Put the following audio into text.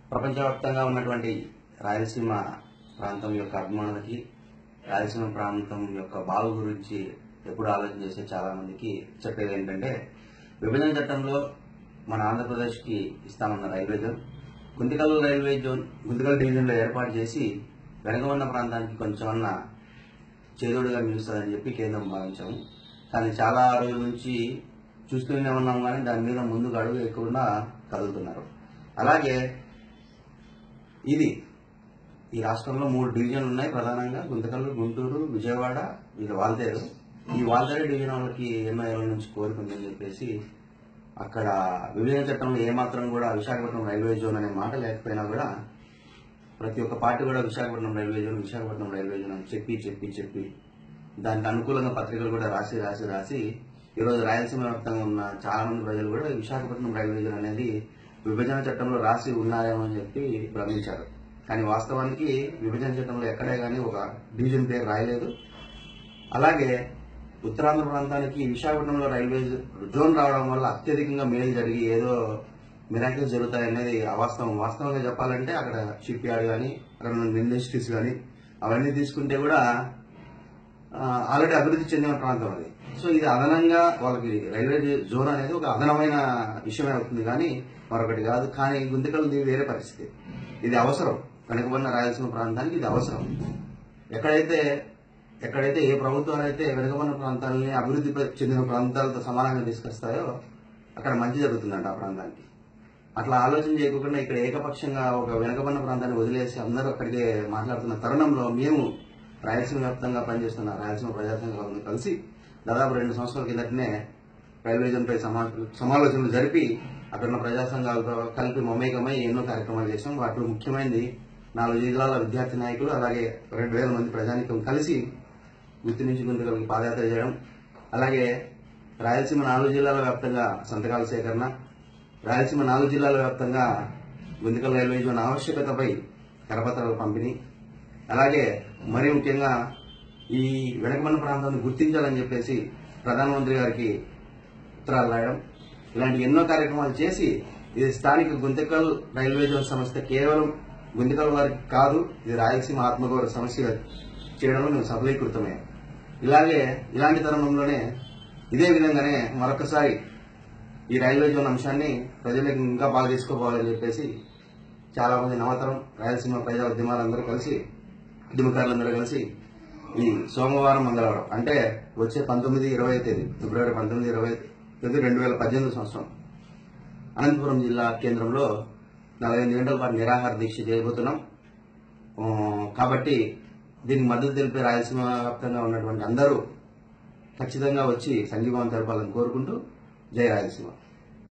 ప్రపంచవ్యాప్తంగా ఉన్నటువంటి రాయలసీమ ప్రాంతం యొక్క అభిమానులకి రాయలసీమ ప్రాంతం యొక్క బాగు గురించి ఎప్పుడు ఆలోచన చేసే చాలా మందికి చెప్పేది ఏంటంటే విభజన చట్టంలో మన ఆంధ్రప్రదేశ్కి ఇస్తామన్న railway zone Guntakal railway zone Guntakal డివిజన్లో ఏర్పాటు చేసి వెనక ఉన్న ప్రాంతానికి కొంచెం అన్న చేదోడుగా నిలుస్తుందని చెప్పి కేంద్రం భావించాము కానీ చాలా రోజుల నుంచి చూస్తూనే ఉన్నాం కానీ దాని మీద ముందుకు అడుగు వేయకుండా కదులుతున్నారు అలాగే ఇది ఈ రాష్ట్రంలో మూడు డివిజన్లు ఉన్నాయి ప్రధానంగా గుంతకల్లు గుంటూరు విజయవాడ వీళ్ళ వాల్తేరు ఈ వాల్తేరు డివిజన్ వాళ్ళకి ఎన్నో ఏళ్ళ నుంచి కోరుకుందని చెప్పేసి అక్కడ విభజన చట్టంలో ఏమాత్రం కూడా విశాఖపట్నం రైల్వే జోన్ అనే మాట లేకపోయినా కూడా ప్రతి ఒక్క పార్టీ కూడా Visakhapatnam railway zone Visakhapatnam railway zone అని చెప్పి చెప్పి చెప్పి దానికి అనుకూలంగా పత్రికలు కూడా రాసి రాసి రాసి ఈరోజు రాయలసీమ వ్యాప్తంగా ఉన్న చాలా మంది ప్రజలు కూడా విశాఖపట్నం రైల్వే జోన్ అనేది విభజన చట్టంలో రాసి ఉన్నారేమో అని చెప్పి భ్రమించారు కానీ వాస్తవానికి విభజన చట్టంలో ఎక్కడే కానీ ఒక డివిజన్ పేరు రాయలేదు అలాగే ఉత్తరాంధ్ర ప్రాంతానికి విశాఖపట్నంలో రైల్వే జోన్ రావడం వల్ల అత్యధికంగా మేలు జరిగి ఏదో మిరాకిల్స్ జరుగుతాయనేది అవాస్తవం వాస్తవంగా చెప్పాలంటే అక్కడ షిప్ యార్డ్ కానీ అక్కడ ఉన్న ఇండస్ట్రీస్ కానీ అవన్నీ తీసుకుంటే కూడా ఆల్రెడీ అభివృద్ధి చెందిన ప్రాంతం అది సో ఇది అదనంగా వాళ్ళకి రైల్వే జోన్ అనేది ఒక అదనమైన విషయమే అవుతుంది కానీ మరొకటి కాదు కానీ గుంతకల్ ఇది వేరే పరిస్థితి ఇది అవసరం వెనుకబడిన రాయలసీమ ప్రాంతానికి ఇది అవసరం ఎక్కడైతే ఎక్కడైతే ఏ ప్రభుత్వాలు అయితే వెనుకబడిన ప్రాంతాలని అభివృద్ధి ప- చెందిన ప్రాంతాలతో సమానంగా తీసుకొస్తాయో అక్కడ మంచి జరుగుతుందంట ఆ ప్రాంతానికి అట్లా ఆలోచన చేయకుండా ఇక్కడ ఏకపక్షంగా ఒక వెనుకబడిన ప్రాంతాన్ని వదిలేసి అందరూ అక్కడికే మాట్లాడుతున్న తరుణంలో మేము రాయలసీమ వ్యాప్తంగా పనిచేస్తున్న రాయలసీమ ప్రజా సంఘాలను కలిసి దాదాపు రెండు సంవత్సరాల కిందటనే రైల్వే జోన్పై సమా- సమాలోచనలు జరిపి అక్కడ ఉన్న ప్రజా సంఘాలతో కలిపి మమేకమై ఎన్నో కార్యక్రమాలు చేశాం వాటిలో ముఖ్యమైనది నాలుగు జిల్లాల విద్యార్థి నాయకులు అలాగే రెండు వేల మంది ప్రజానికం కలిసి గుర్తు నుంచి గుంతకలకి పాదయాత్ర చేయడం అలాగే రాయలసీమ నాలుగు జిల్లాల వ్యాప్తంగా సంతకాల సేకరణ రాయలసీమ నాలుగు జిల్లాల వ్యాప్తంగా గుంతకల్ రైల్వే జోన్ ఆవశ్యకతపై కరపత్రాల పంపిణీ అలాగే మరీ ముఖ్యంగా ఈ వెనకబడిన ప్రాంతాన్ని గుర్తించాలని చెప్పేసి ప్రధానమంత్రి గారికి ఉత్తరాలు రాయడం ఇలాంటి ఎన్నో కార్యక్రమాలు చేసి ఇది స్థానిక గుంతకల్ రైల్వే జోన్ సంస్థ కేవలం గుంతకల్ వారికి కాదు ఇది రాయలసీమ ఆత్మగౌరవ సమస్యగా చేయడంలో మేము సఫలీకృతమయ్యాం ఇలాగే ఇలాంటి తరుణంలోనే ఇదే విధంగానే మరొకసారి ఈ రైల్వే జోన్ అంశాన్ని ప్రజలకు ఇంకా బాగా తీసుకోపోవాలని చెప్పేసి చాలా మంది నవతరం రాయలసీమ ప్రజా ఉద్యమాలందరూ కలిసి ఉద్యమకారులందరూ కలిసి ఈ సోమవారం మంగళవారం అంటే వచ్చే పంతొమ్మిది ఇరవై తేదీ ఫిబ్రవరి పంతొమ్మిది ఇరవై తేదీ రెండు వేల పద్దెనిమిది సంవత్సరం అనంతపురం జిల్లా కేంద్రంలో నలభై ఎనిమిది గంటల పాటు నిరాహార దీక్ష చేయబోతున్నాం ఆ, కాబట్టి దీనికి మద్దతు తెలిపే రాయలసీమ వ్యాప్తంగా ఉన్నటువంటి అందరూ ఖచ్చితంగా వచ్చి సంఘీభావం తెలపాలని కోరుకుంటూ జై రాయలసీమ